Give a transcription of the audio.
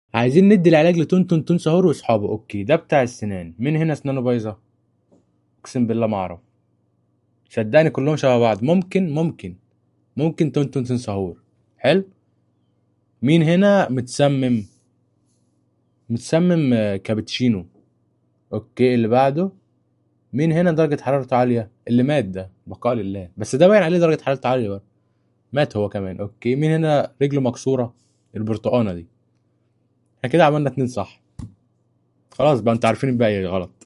عايزين ندي العلاج لتون تون تون سهور واصحابه اوكي ده بتاع السنان مين هنا اسنانه بايظه اقسم بالله ما اعرف صدقني كلهم شبه بعض ممكن ممكن ممكن تون تون تون سهور حلو مين هنا متسمم متسمم آه، كابتشينو اوكي اللي بعده مين هنا درجة حرارته عالية اللي مات ده بقاء لله بس ده باين عليه درجة حرارته عالية بقى مات هو كمان اوكي مين هنا رجله مكسورة البرتقانة دي احنا كده عملنا اتنين صح خلاص بقى انتوا عارفين الباقي غلط